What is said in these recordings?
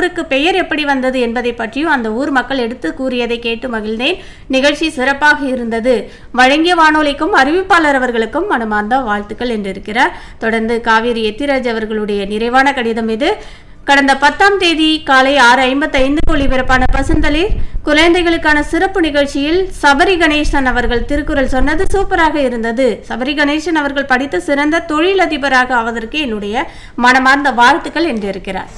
ஊருக்கு பெயர் எப்படி வந்தது என்பதை பற்றியும் அந்த ஊர் மக்கள் எடுத்து கூறியதை கேட்டு மகிழ்ந்தேன் நிகழ்ச்சி சிறப்பாக இருந்தது வழங்கிய வானொலிக்கும் அறிவிப்பாளர் அவர்களுக்கும் மனமார்ந்த வாழ்த்துக்கள் என்றிருக்கிறார் தொடர்ந்து காவேரி எத்திராஜ் அவர்களுடைய நிறைவான கடிதம் இது கடந்த பத்தாம் தேதி காலை ஆறு ஐம்பத்தைந்து ஒளிபரப்பான பசுந்தளிர் குழந்தைகளுக்கான சிறப்பு நிகழ்ச்சியில் சபரி கணேசன் அவர்கள் திருக்குறள் சொன்னது சூப்பராக இருந்தது சபரி கணேசன் அவர்கள் படித்த சிறந்த தொழிலதிபராக ஆவதற்கு என்னுடைய மனமார்ந்த வாழ்த்துக்கள் என்றிருக்கிறார்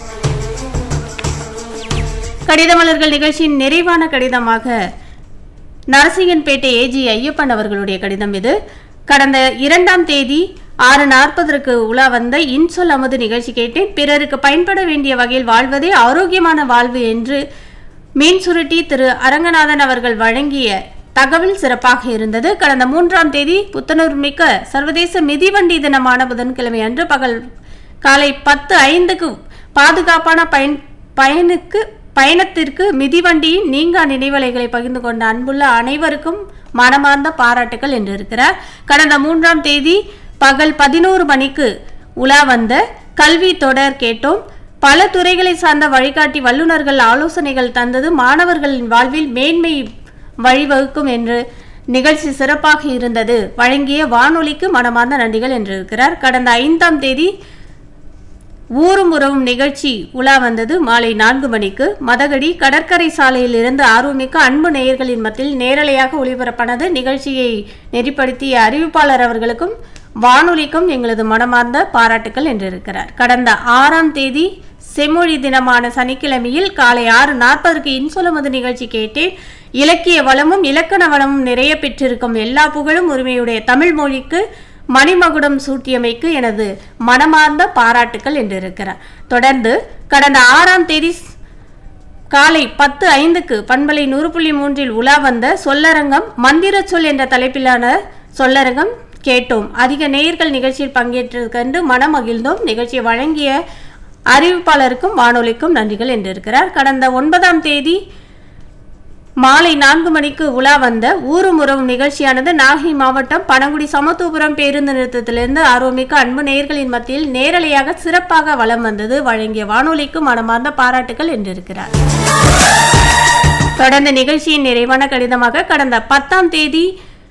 கடிதமலர்கள் நிகழ்ச்சியின் நிறைவான கடிதமாக நரசிங்கன்பேட்டை ஏஜி ஐயப்பன் அவர்களுடைய கடிதம் இது கடந்த இரண்டாம் தேதி ஆறு நாற்பதற்கு உலா வந்த இன்சொல் அமுது நிகழ்ச்சி கேட்டேன் பிறருக்கு பயன்பட வேண்டிய வகையில் வாழ்வதே ஆரோக்கியமான வாழ்வு என்று மீன் சுருட்டி திரு அரங்கநாதன் அவர்கள் வழங்கிய தகவல் சிறப்பாக இருந்தது கடந்த மூன்றாம் தேதி புத்துணர்வு மிக்க சர்வதேச மிதிவண்டி தினமான புதன்கிழமை அன்று பகல் காலை பத்து ஐந்துக்கு பாதுகாப்பான பயன் பயனுக்கு பயணத்திற்கு மிதிவண்டியின் நீங்கா நினைவலைகளை பகிர்ந்து கொண்ட அன்புள்ள அனைவருக்கும் மனமார்ந்த பாராட்டுகள் என்று இருக்கிறார் கடந்த மூன்றாம் தேதி பகல் பதினோரு மணிக்கு உலா வந்த கல்வி தொடர் கேட்டோம் பல துறைகளை சார்ந்த வழிகாட்டி வல்லுநர்கள் ஆலோசனைகள் தந்தது மாணவர்களின் வாழ்வில் மேன்மை வழிவகுக்கும் என்று நிகழ்ச்சி சிறப்பாக இருந்தது வழங்கிய வானொலிக்கு மனமார்ந்த நன்றிகள் என்றிருக்கிறார் கடந்த ஐந்தாம் தேதி ஊரும் உறவும் நிகழ்ச்சி உலா வந்தது மாலை நான்கு மணிக்கு மதகடி கடற்கரை சாலையில் இருந்து ஆர்வமிக்க அன்பு நேயர்களின் மத்தியில் நேரலையாக ஒளிபரப்பானது நிகழ்ச்சியை நெறிப்படுத்திய அறிவிப்பாளர் அவர்களுக்கும் வானொலிக்கும் எங்களது மனமார்ந்த பாராட்டுக்கள் என்றிருக்கிறார் கடந்த ஆறாம் தேதி செம்மொழி தினமான சனிக்கிழமையில் காலை ஆறு நாற்பதற்கு இன்சொலமது நிகழ்ச்சி கேட்டேன் இலக்கிய வளமும் இலக்கண வளமும் நிறைய பெற்றிருக்கும் எல்லா புகழும் உரிமையுடைய தமிழ் மொழிக்கு மணிமகுடம் சூட்டியமைக்கு எனது மனமார்ந்த பாராட்டுக்கள் என்றிருக்கிறார் தொடர்ந்து கடந்த ஆறாம் தேதி காலை பத்து ஐந்துக்கு பண்பலை நூறு புள்ளி மூன்றில் உலா வந்த சொல்லரங்கம் மந்திர சொல் என்ற தலைப்பிலான சொல்லரங்கம் கேட்டோம் அதிக நேயர்கள் நிகழ்ச்சியில் பங்கேற்று கண்டு மனம் மகிழ்ந்தோம் நிகழ்ச்சியை வழங்கிய அறிவிப்பாளருக்கும் வானொலிக்கும் நன்றிகள் என்றிருக்கிறார் கடந்த ஒன்பதாம் தேதி மாலை நான்கு மணிக்கு உலா வந்த ஊரும் உறவும் நிகழ்ச்சியானது நாகை மாவட்டம் பனங்குடி சமத்துவபுரம் பேருந்து நிறுத்தத்திலிருந்து ஆர்வமிக்க அன்பு நேயர்களின் மத்தியில் நேரலையாக சிறப்பாக வலம் வந்தது வழங்கிய வானொலிக்கு மனமார்ந்த பாராட்டுகள் என்றிருக்கிறார் தொடர்ந்த நிகழ்ச்சியின் நிறைவான கடிதமாக கடந்த பத்தாம் தேதி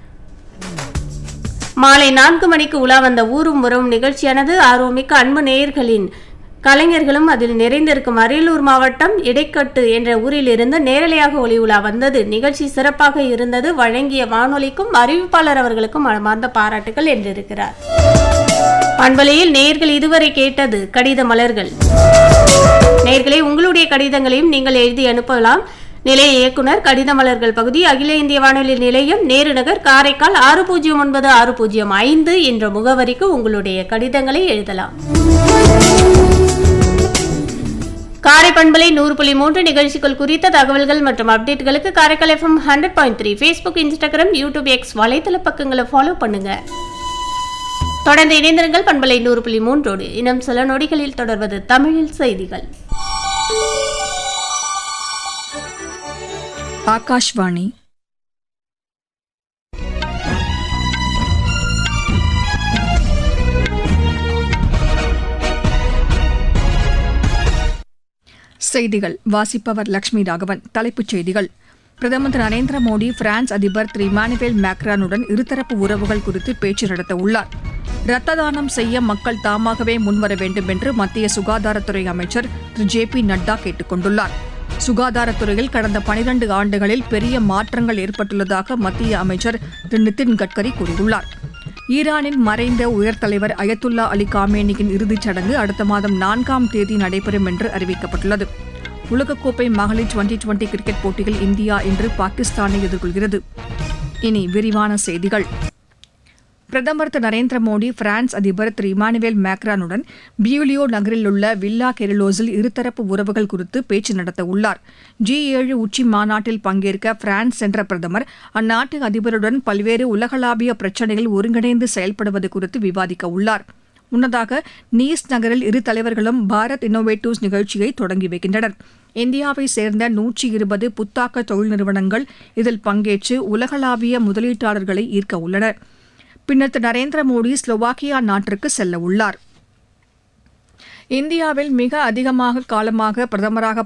மாலை நான்கு மணிக்கு உலா வந்த ஊரும் உறவும் நிகழ்ச்சியானது ஆர்வமிக்க அன்பு நேயர்களின் கலைஞர்களும் அதில் நிறைந்திருக்கும் அரியலூர் மாவட்டம் இடைக்கட்டு என்ற ஊரிலிருந்து நேரலையாக ஒளி உலா வந்தது நிகழ்ச்சி சிறப்பாக இருந்தது வழங்கிய வானொலிக்கும் அறிவிப்பாளர் அவர்களுக்கும் மனமார்ந்த பாராட்டுகள் என்றிருக்கிறார் பண்பலையில் நேர்கள் இதுவரை கேட்டது கடித மலர்கள் நேர்களே உங்களுடைய கடிதங்களையும் நீங்கள் எழுதி அனுப்பலாம் நிலைய இயக்குனர் கடித மலர்கள் பகுதி அகில இந்திய வானொலி நிலையம் நேருநகர் காரைக்கால் ஆறு பூஜ்ஜியம் ஒன்பது ஆறு பூஜ்ஜியம் ஐந்து என்ற முகவரிக்கு உங்களுடைய கடிதங்களை எழுதலாம் காரை பண்பலை நூறு புள்ளி மூன்று நிகழ்ச்சிகள் குறித்த தகவல்கள் மற்றும் அப்டேட்களுக்கு Karaikal FM hundred point three Facebook Instagram YouTube X வலைத்தள பக்கங்களை ஃபாலோ பண்ணுங்க தொடர்ந்து இணைந்திருங்கள் பண்பலை நூறு புள்ளி மூன்றோடு இன்னும் சில நொடிகளில் தொடர்வது தமிழில் செய்திகள் ஆகாஷ்வாணி செய்திகள் வாசிப்பவர் லட்சுமி ராகவன் தலைப்புச் செய்திகள் பிரதமர் திரு நரேந்திர மோடி பிரான்ஸ் அதிபர் திரு இமானுவேல் மேக்ரானுடன் இருதரப்பு உறவுகள் குறித்து பேச்சு நடத்த உள்ளார் இரத்த தானம் செய்ய மக்கள் தாமாகவே முன்வர வேண்டும் என்று மத்திய சுகாதாரத்துறை அமைச்சர் திரு ஜே பி நட்டா கேட்டுக் கொண்டுள்ளார் சுகாதாரத்துறையில் கடந்த பனிரண்டு ஆண்டுகளில் பெரிய மாற்றங்கள் ஏற்பட்டுள்ளதாக மத்திய அமைச்சர் திரு நிதின் கட்கரி கூறியுள்ளார் ஈரானின் மறைந்த உயர் தலைவர் அயத்துல்லா அலி காமேனியின் இறுதிச் சடங்கு அடுத்த மாதம் நான்காம் தேதி நடைபெறும் என்று அறிவிக்கப்பட்டுள்ளது உலகக்கோப்பை மகளிர் டுவெண்டி டுவெண்டி கிரிக்கெட் போட்டியில் இந்தியா இன்று பாகிஸ்தானை எதிர்கொள்கிறது இனி விரிவான செய்திகள் பிரதமர் திரு நரேந்திர மோடி பிரான்ஸ் அதிபர் திரு இமானுவேல் மேக்ரானுடன் பியூலியோ நகரில் உள்ள வில்லா கெரிலோஸில் இருதரப்பு உறவுகள் குறித்து பேச்சு நடத்த உள்ளார் ஜி ஏழு உச்சி மாநாட்டில் பங்கேற்க பிரான்ஸ் சென்ற பிரதமர் அந்நாட்டு அதிபருடன் பல்வேறு உலகளாவிய பிரச்சினைகள் ஒருங்கிணைந்து செயல்படுவது குறித்து விவாதிக்க உள்ளார் முன்னதாக நீஸ் நகரில் இரு தலைவர்களும் பாரத் இன்னோவேட்டிவ்ஸ் நிகழ்ச்சியை தொடங்கி வைக்கின்றனர் இந்தியாவை சேர்ந்த நூற்றி இருபது புத்தாக்க தொழில் நிறுவனங்கள் இதில் பங்கேற்று உலகளாவிய முதலீட்டாளர்களை ஈர்க்க உள்ளனர் பின்னர் திரு நரேந்திர மோடி ஸ்லோவாக்கியா நாட்டிற்கு செல்ல உள்ளார் இந்தியாவில் மிக அதிகமாக காலமாக பிரதமராக